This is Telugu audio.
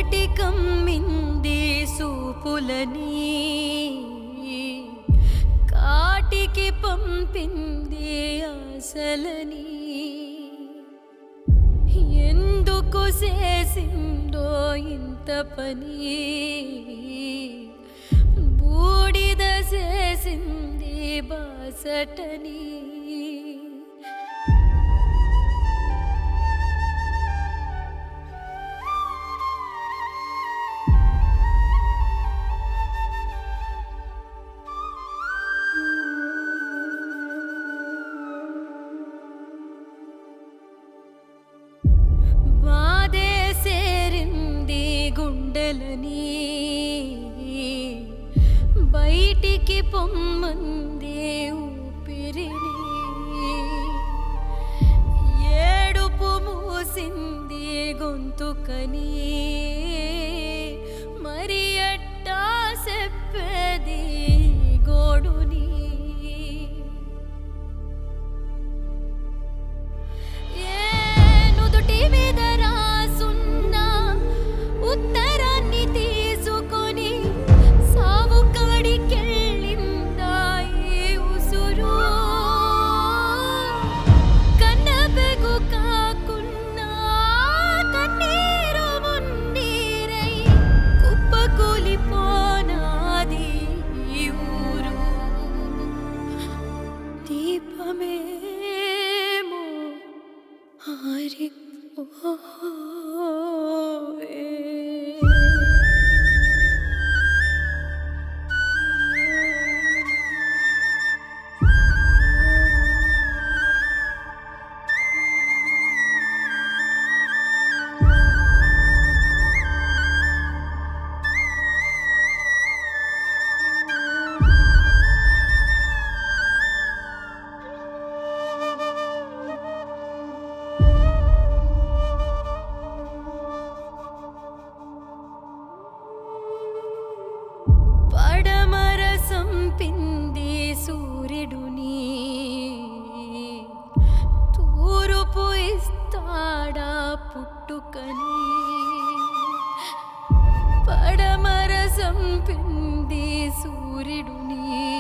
చీకటి కమ్మింది సూపులని కాటికి పంపింది ఆశలని ఎందుకు చేసిందో ఇంత పని బూడిద చేసింది బాసటని బాధే సేరింది గుండెలని బయటికి పొమ్మంది ఊపిరిని ఏడుపు మూసింది గొంతుకని మరి ఎట్టా చెప్పేది గోడుని ఏ నుదుటి మీద రాసున్న ఉత్తరాన్ని తీసుకొని సావు కాడికెళ్ళిందా ఈ ఉసురు కన్నబెగు కాకున్నా కన్నీరు మున్నీరై కుప్పకూలిపోనాది ఈ ఊరు దీపమేమో ఆరిపోయే పడమర సంపింది సూర్యుడుని తూరుపు ఇస్తాడా పుట్టుకని పడమర సంపింది సూర్యుడుని